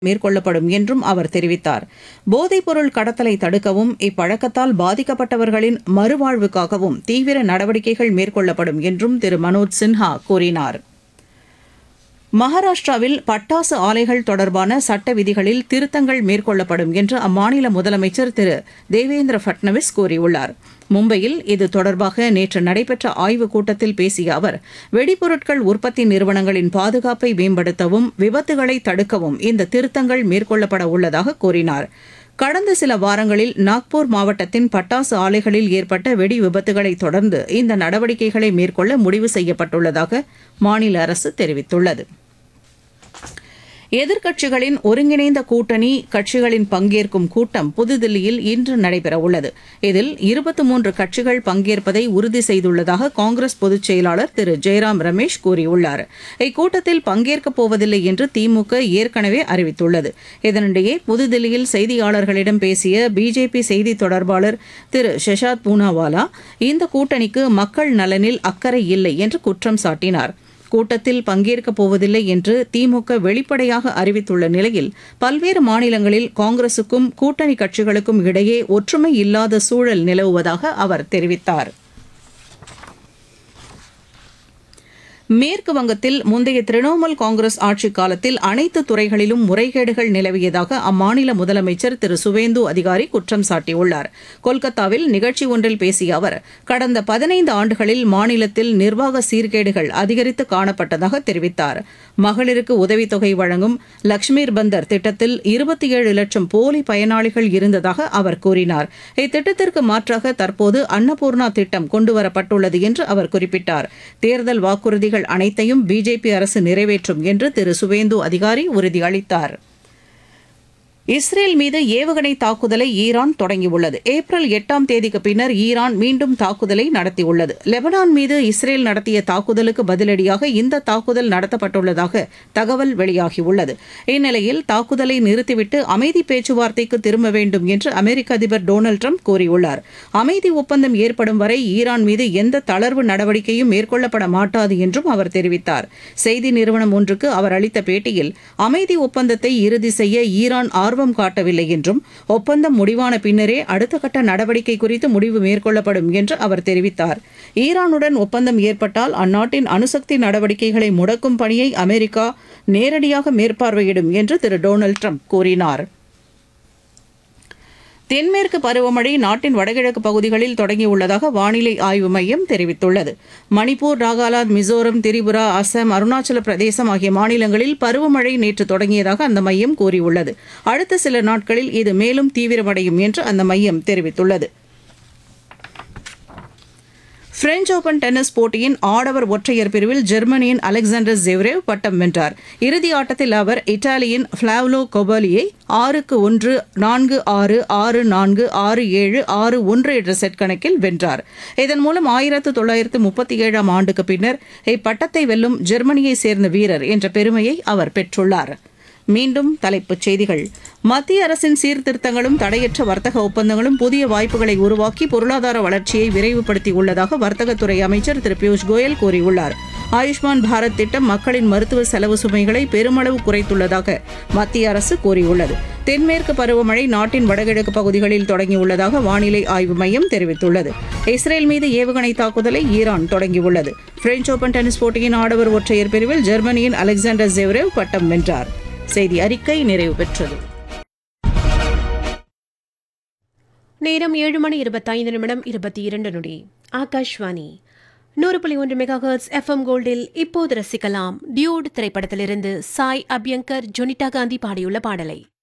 மேற்கொள்ளப்படும் என்றும் அவர் தெரிவித்தார் போதைப்பொருள் கடத்தலை தடுக்கவும் இப்பழக்கத்தால் பாதிக்கப்பட்டவர்களின் மறுவாழ்வுக்காகவும் தீவிர நடவடிக்கைகள் மேற்கொள்ளப்படும் என்றும் திரு மனோஜ் சின்ஹா கூறினார் மகாராஷ்டிராவில் பட்டாசு ஆலைகள் தொடர்பான சட்ட விதிகளில் திருத்தங்கள் மேற்கொள்ளப்படும் என்று அம்மாநில முதலமைச்சர் திரு தேவேந்திர பட்னவிஸ் கூறியுள்ளார் மும்பையில் இது தொடர்பாக நேற்று நடைபெற்ற ஆய்வுக் கூட்டத்தில் பேசிய அவர் வெடிபொருட்கள் உற்பத்தி நிறுவனங்களின் பாதுகாப்பை மேம்படுத்தவும் விபத்துகளை தடுக்கவும் இந்த திருத்தங்கள் மேற்கொள்ளப்பட உள்ளதாக கூறினார் கடந்த சில வாரங்களில் நாக்பூர் மாவட்டத்தின் பட்டாசு ஆலைகளில் ஏற்பட்ட வெடி விபத்துகளை தொடர்ந்து இந்த நடவடிக்கைகளை மேற்கொள்ள முடிவு செய்யப்பட்டுள்ளதாக மாநில அரசு தெரிவித்துள்ளது எதிர்க்கட்சிகளின் ஒருங்கிணைந்த கூட்டணி கட்சிகளின் பங்கேற்கும் கூட்டம் புதுதில்லியில் இன்று நடைபெறவுள்ளது இதில் இருபத்தி மூன்று கட்சிகள் பங்கேற்பதை உறுதி செய்துள்ளதாக காங்கிரஸ் பொதுச் செயலாளர் திரு ஜெயராம் ரமேஷ் கூறியுள்ளார் இக்கூட்டத்தில் பங்கேற்கப் போவதில்லை என்று திமுக ஏற்கனவே அறிவித்துள்ளது இதனிடையே புதுதில்லியில் செய்தியாளர்களிடம் பேசிய பிஜேபி செய்தி தொடர்பாளர் திரு ஷஷாத் பூனாவாலா இந்த கூட்டணிக்கு மக்கள் நலனில் அக்கறை இல்லை என்று குற்றம் சாட்டினார் கூட்டத்தில் பங்கேற்கப் போவதில்லை என்று திமுக வெளிப்படையாக அறிவித்துள்ள நிலையில் பல்வேறு மாநிலங்களில் காங்கிரசுக்கும் கூட்டணி கட்சிகளுக்கும் இடையே ஒற்றுமை இல்லாத சூழல் நிலவுவதாக அவர் தெரிவித்தார் மேற்கு வங்கத்தில் முந்தைய திரிணாமுல் காங்கிரஸ் ஆட்சிக் காலத்தில் அனைத்து துறைகளிலும் முறைகேடுகள் நிலவியதாக அம்மாநில முதலமைச்சர் திரு சுவேந்து அதிகாரி குற்றம் சாட்டியுள்ளார் கொல்கத்தாவில் நிகழ்ச்சி ஒன்றில் பேசிய அவர் கடந்த பதினைந்து ஆண்டுகளில் மாநிலத்தில் நிர்வாக சீர்கேடுகள் அதிகரித்து காணப்பட்டதாக தெரிவித்தார் மகளிருக்கு உதவித்தொகை வழங்கும் லக்ஷ்மீர் பந்தர் திட்டத்தில் இருபத்தி ஏழு லட்சம் போலி பயனாளிகள் இருந்ததாக அவர் கூறினார் இத்திட்டத்திற்கு மாற்றாக தற்போது அன்னபூர்ணா திட்டம் கொண்டுவரப்பட்டுள்ளது என்று அவர் குறிப்பிட்டார் தேர்தல் வாக்குறுதிகள் அனைத்தையும் பிஜேபி அரசு நிறைவேற்றும் என்று திரு சுவேந்து அதிகாரி உறுதியளித்தார் இஸ்ரேல் மீது ஏவுகணை தாக்குதலை ஈரான் தொடங்கியுள்ளது ஏப்ரல் எட்டாம் தேதிக்கு பின்னர் ஈரான் மீண்டும் தாக்குதலை நடத்தியுள்ளது லெபனான் மீது இஸ்ரேல் நடத்திய தாக்குதலுக்கு பதிலடியாக இந்த தாக்குதல் நடத்தப்பட்டுள்ளதாக தகவல் வெளியாகியுள்ளது இந்நிலையில் தாக்குதலை நிறுத்திவிட்டு அமைதி பேச்சுவார்த்தைக்கு திரும்ப வேண்டும் என்று அமெரிக்க அதிபர் டொனால்டு ட்ரம்ப் கூறியுள்ளார் அமைதி ஒப்பந்தம் ஏற்படும் வரை ஈரான் மீது எந்த தளர்வு நடவடிக்கையும் மேற்கொள்ளப்பட மாட்டாது என்றும் அவர் தெரிவித்தார் செய்தி நிறுவனம் ஒன்றுக்கு அவர் அளித்த பேட்டியில் அமைதி ஒப்பந்தத்தை இறுதி செய்ய ஈரான் ஆர்வம் காட்டவில்லை என்றும் ஒப்பந்தம் முடிவான பின்னரே அடுத்த கட்ட நடவடிக்கை குறித்து முடிவு மேற்கொள்ளப்படும் என்று அவர் தெரிவித்தார் ஈரானுடன் ஒப்பந்தம் ஏற்பட்டால் அந்நாட்டின் அணுசக்தி நடவடிக்கைகளை முடக்கும் பணியை அமெரிக்கா நேரடியாக மேற்பார்வையிடும் என்று திரு டொனால்டு ட்ரம்ப் கூறினார் தென்மேற்கு பருவமழை நாட்டின் வடகிழக்கு பகுதிகளில் தொடங்கியுள்ளதாக வானிலை ஆய்வு மையம் தெரிவித்துள்ளது மணிப்பூர் நாகாலாந்து மிசோரம் திரிபுரா அசாம் அருணாச்சல பிரதேசம் ஆகிய மாநிலங்களில் பருவமழை நேற்று தொடங்கியதாக அந்த மையம் கூறியுள்ளது அடுத்த சில நாட்களில் இது மேலும் தீவிரமடையும் என்று அந்த மையம் தெரிவித்துள்ளது பிரெஞ்ச் ஓபன் டென்னிஸ் போட்டியின் ஆடவர் ஒற்றையர் பிரிவில் ஜெர்மனியின் அலெக்சாண்டர் ஜெவ்ரேவ் பட்டம் வென்றார் இறுதி ஆட்டத்தில் அவர் இத்தாலியின் ஃபிளாவ்லோ கொபாலியை ஆறுக்கு ஒன்று நான்கு ஆறு ஆறு நான்கு ஆறு ஏழு ஆறு ஒன்று என்ற செட் கணக்கில் வென்றார் இதன் மூலம் ஆயிரத்து தொள்ளாயிரத்து முப்பத்தி ஏழாம் ஆண்டுக்கு பின்னர் இப்பட்டத்தை வெல்லும் ஜெர்மனியைச் சேர்ந்த வீரர் என்ற பெருமையை அவர் பெற்றுள்ளார் மீண்டும் தலைப்புச் செய்திகள் மத்திய அரசின் சீர்திருத்தங்களும் தடையற்ற வர்த்தக ஒப்பந்தங்களும் புதிய வாய்ப்புகளை உருவாக்கி பொருளாதார வளர்ச்சியை விரைவுபடுத்தியுள்ளதாக வர்த்தகத்துறை அமைச்சர் திரு பியூஷ் கோயல் கூறியுள்ளார் ஆயுஷ்மான் பாரத் திட்டம் மக்களின் மருத்துவ செலவு சுமைகளை பெருமளவு குறைத்துள்ளதாக மத்திய அரசு கூறியுள்ளது தென்மேற்கு பருவமழை நாட்டின் வடகிழக்கு பகுதிகளில் தொடங்கியுள்ளதாக வானிலை ஆய்வு மையம் தெரிவித்துள்ளது இஸ்ரேல் மீது ஏவுகணை தாக்குதலை ஈரான் தொடங்கியுள்ளது பிரெஞ்ச் ஓபன் டென்னிஸ் போட்டியின் ஆடவர் ஒற்றையர் பிரிவில் ஜெர்மனியின் அலெக்சாண்டர் ஜெவ்ரேவ் பட்டம் வென்றார் செய்தி அறிக்கை நிறைவு பெற்றது நேரம் ஏழு மணி இருபத்தைந்து நிமிடம் இருபத்தி இரண்டு நொடி ஆகாஷ்வாணி நூறு புள்ளி ஒன்று மெகா ஹர்ட்ஸ் எஃப்எம் கோல்டில் இப்போது ரசிக்கலாம் டியூட் திரைப்படத்திலிருந்து சாய் அபியங்கர் ஜொனிட்டா காந்தி பாடியுள்ள பாடலை